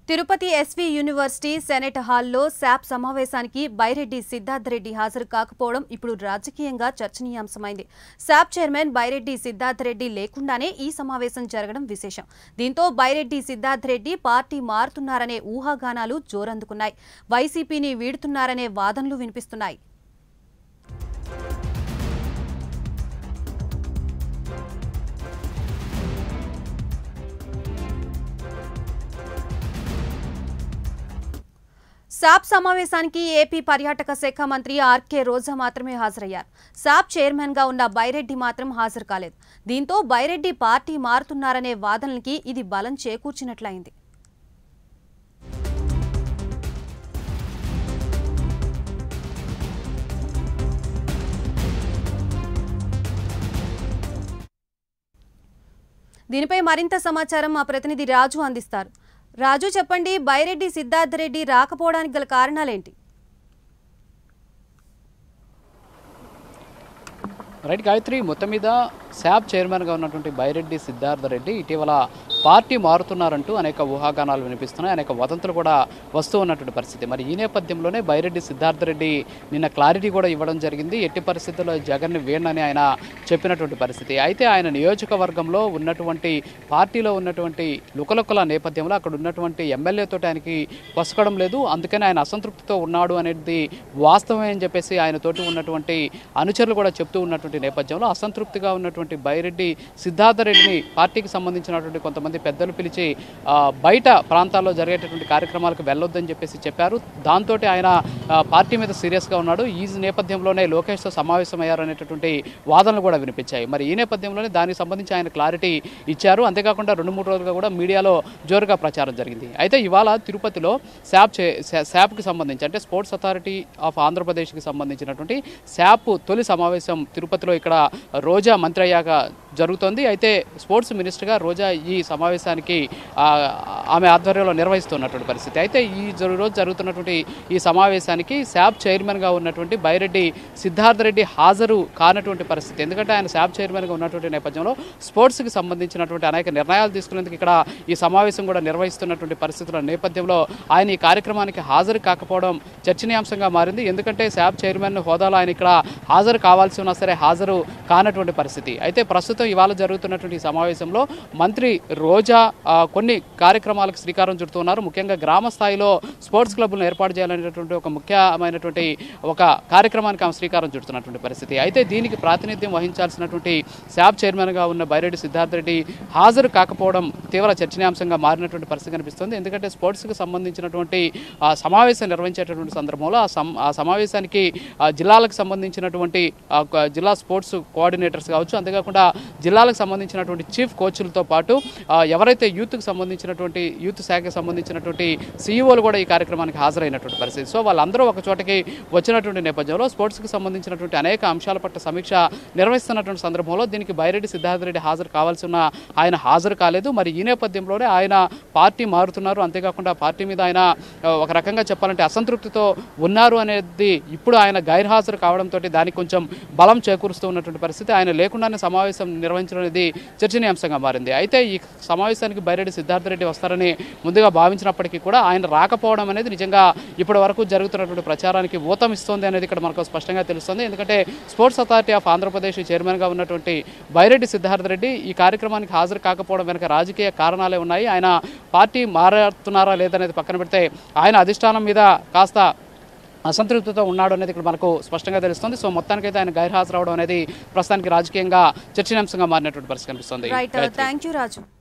Tirupati SV university senate హాల్లో SAAP సమావేశానికి బైరెడ్డి సిద్ధార్థ రెడ్డి హాజరు కాకపోవడం ఇప్పుడు రాజకీయంగా చర్చనీయాంశమైంది శాప్ చైర్మన్ బైరెడ్డి సిద్ధార్థ రెడ్డి లేకుండానే ఈ సమావేశం జరగడం విశేషం దీంతో బైరెడ్డి సిద్ధార్థ రెడ్డి పార్టీ మారుతున్నారనే ఊహాగానాలు జోరందుకున్నాయి వైసీపీని వీడుతున్నారనే వాదనలు వినిపిస్తున్నాయి సాప్ సమావేశానికి ఏపీ పర్యాటక శాఖ మంత్రి ఆర్కే రోజా మాత్రమే హాజరయ్యారు సాప్ చైర్మన్ గా ఉన్న బైరెడ్డి మాత్రం హాజరు కాలేదు దీంతో బైరెడ్డి పార్టీ మారుతున్నారనే వాదనలకి ఇది బలం చేకూర్చినట్లయింది దీనిపై మరింత సమాచారం మా ప్రతినిధి రాజు అందిస్తారు రాజు చెప్పండి బైరెడ్డి సిద్ధార్థ రెడ్డి రాకపోవడానికి గల కారణాలేంటి రైట్ గాయత్రి మొత్తం మీద శాప్ చైర్మన్గా ఉన్నటువంటి బైరెడ్డి సిద్ధార్థ రెడ్డి ఇటీవల పార్టీ మారుతున్నారంటూ అనేక ఊహాగానాలు వినిపిస్తున్నాయి అనేక వదంతులు కూడా వస్తూ ఉన్నటువంటి పరిస్థితి మరి ఈ నేపథ్యంలోనే బైరెడ్డి సిద్ధార్థ రెడ్డి నిన్న క్లారిటీ కూడా ఇవ్వడం జరిగింది ఎట్టి పరిస్థితుల్లో జగన్ని వేణని ఆయన చెప్పినటువంటి పరిస్థితి అయితే ఆయన నియోజకవర్గంలో ఉన్నటువంటి పార్టీలో ఉన్నటువంటి లుకలుకల నేపథ్యంలో అక్కడ ఉన్నటువంటి ఎమ్మెల్యేతో ఆయనకి పొసకడం లేదు అందుకని ఆయన అసంతృప్తితో ఉన్నాడు అనేది వాస్తవమే అని చెప్పేసి ఆయన తోటి ఉన్నటువంటి అనుచరులు కూడా చెప్తూ ఉన్నటువంటి నేపథ్యంలో అసంతృప్తిగా ఉన్నటువంటి బైరెడ్డి సిద్ధార్థ రెడ్డిని పార్టీకి సంబంధించినటువంటి కొంతమంది పెద్దలు పిలిచి ఆ, బయట ప్రాంతాల్లో జరిగేటటువంటి కార్యక్రమాలకు వెళ్ళొద్దని చెప్పేసి చెప్పారు దాంతో ఆయన ఆ, పార్టీ మీద సీరియస్గా ఉన్నాడు ఈ నేపథ్యంలోనే లోకేష్తో సమావేశమయ్యారు అనేటటువంటి వాదనలు కూడా వినిపించాయి మరి ఈ నేపథ్యంలోనే దానికి సంబంధించి ఆయన క్లారిటీ ఇచ్చారు అంతేకాకుండా రెండు మూడు రోజులుగా కూడా మీడియాలో జోరుగా ప్రచారం జరిగింది అయితే ఇవాళ తిరుపతిలో శాప్ చే శా- శాప్కి సంబంధించి అంటే స్పోర్ట్స్ అథారిటీ ఆఫ్ ఆంధ్రప్రదేశ్కి సంబంధించినటువంటి శాప్ తొలి సమావేశం తిరుపతిలో ఇక్కడ రోజా మంత్రి అయ్యాక జరుగుతోంది అయితే స్పోర్ట్స్ మినిస్టర్గా రోజా ఈ సమావేశానికి ఆ, ఆమె ఆధ్వర్యంలో నిర్వహిస్తున్నటువంటి పరిస్థితి అయితే ఈ జరు- రోజు జరుగుతున్నటువంటి ఈ సమావేశానికి శాప్ చైర్మన్గా ఉన్నటువంటి బైరెడ్డి సిద్ధార్థ రెడ్డి హాజరు కానటువంటి పరిస్థితి ఎందుకంటే ఆయన శాప్ చైర్మన్గా ఉన్నటువంటి నేపథ్యంలో స్పోర్ట్స్కి సంబంధించినటువంటి అనేక నిర్ణయాలు తీసుకునేందుకు ఇక్కడ ఈ సమావేశం కూడా నిర్వహిస్తున్నటువంటి పరిస్థితుల నేపథ్యంలో ఆయన ఈ కార్యక్రమానికి హాజరు కాకపోవడం చర్చనీయాంశంగా మారింది ఎందుకంటే శాప్ చైర్మన్ హోదాలో ఆయన ఇక్కడ హాజరు కావాల్సి ఉన్నా సరే హాజరు కానటువంటి పరిస్థితి అయితే ప్రస్తుతం ఇవాళ జరుగుతున్నటువంటి ఈ సమావేశంలో మంత్రి రోజా ఆ, కొన్ని కార్యక్రమాలకు శ్రీకారం చుడుతున్నారు ముఖ్యంగా గ్రామ స్థాయిలో స్పోర్ట్స్ క్లబ్లను ఏర్పాటు చేయాలనేటువంటి ఒక ముఖ్యమైనటువంటి ఒక కార్యక్రమానికి ఆమె శ్రీకారం చుడుతున్నటువంటి పరిస్థితి అయితే దీనికి ప్రాతినిధ్యం వహించాల్సినటువంటి శాప్ చైర్మన్గా ఉన్న బైరెడ్డి సిద్ధార్థ రెడ్డి హాజరు కాకపోవడం తీవ్ర చర్చనీయాంశంగా మారినటువంటి పరిస్థితి కనిపిస్తుంది ఎందుకంటే స్పోర్ట్స్కి సంబంధించినటువంటి ఆ, సమావేశం నిర్వహించేటటువంటి సందర్భంలో ఆ సమ ఆ సమావేశానికి ఆ, జిల్లాలకు సంబంధించినటువంటి ఆ, ఒక జిల్లా స్పోర్ట్స్ కోఆర్డినేటర్స్ కావచ్చు అంతేకాకుండా జిల్లాలకు సంబంధించినటువంటి చీఫ్ కోచ్లతో పాటు ఆ, ఎవరైతే యూత్కి సంబంధించినటువంటి యూత్ శాఖకి సంబంధించినటువంటి సీఈఓలు కూడా ఈ కార్యక్రమానికి హాజరైనటువంటి పరిస్థితి సో వాళ్ళందరూ ఒక చోటకి వచ్చినటువంటి నేపథ్యంలో స్పోర్ట్స్కి సంబంధించినటువంటి అనేక అంశాల పట్ల సమీక్ష నిర్వహిస్తున్నటువంటి సందర్భంలో దీనికి బైరెడ్డి సిద్ధార్థ రెడ్డి హాజరు కావాల్సి ఉన్న ఆయన హాజరు కాలేదు మరి ఈ నేపథ్యంలోనే ఆయన పార్టీ మారుతున్నారు అంతేకాకుండా పార్టీ మీద ఆయన ఆ, ఒక రకంగా చెప్పాలంటే అసంతృప్తితో ఉన్నారు అనేది ఇప్పుడు ఆయన గైర్హాజరు కావడంతో దానికి కొంచెం బలం చేకూరుస్తూ ఉన్నటువంటి పరిస్థితి ఆయన లేకుండానే సమావేశం నిర్వహించడం అనేది చర్చనీయాంశంగా మారింది అయితే ఈ సమావేశానికి బైరెడ్డి సిద్ధార్థ రెడ్డి వస్తారని ముందుగా భావించినప్పటికీ కూడా ఆయన రాకపోవడం అనేది నిజంగా ఇప్పటి వరకు జరుగుతున్నటువంటి ప్రచారానికి ఊతం ఇస్తోంది అనేది ఇక్కడ మనకు స్పష్టంగా తెలుస్తుంది ఎందుకంటే స్పోర్ట్స్ అథారిటీ ఆఫ్ ఆంధ్రప్రదేశ్ చైర్మన్గా ఉన్నటువంటి బైరెడ్డి సిద్ధార్థ రెడ్డి ఈ కార్యక్రమానికి హాజరు కాకపోవడం వెనక రాజకీయ కారణాలే ఉన్నాయి ఆయన పార్టీ మారుతున్నారా లేదనేది పక్కన పెడితే ఆయన అధిష్టానం మీద కాస్త అసంతృప్తితో ఉన్నాడు అనేది ఇక్కడ మనకు స్పష్టంగా తెలుస్తుంది సో మొత్తానికైతే ఆయన గైర్హాజరు అవడం అనేది ప్రస్తుతానికి రాజకీయంగా చర్చనీయాంశంగా మారినటువంటి పరిస్థితి కనిపిస్తుంది రైట్ థ్యాంక్ యూ రాజు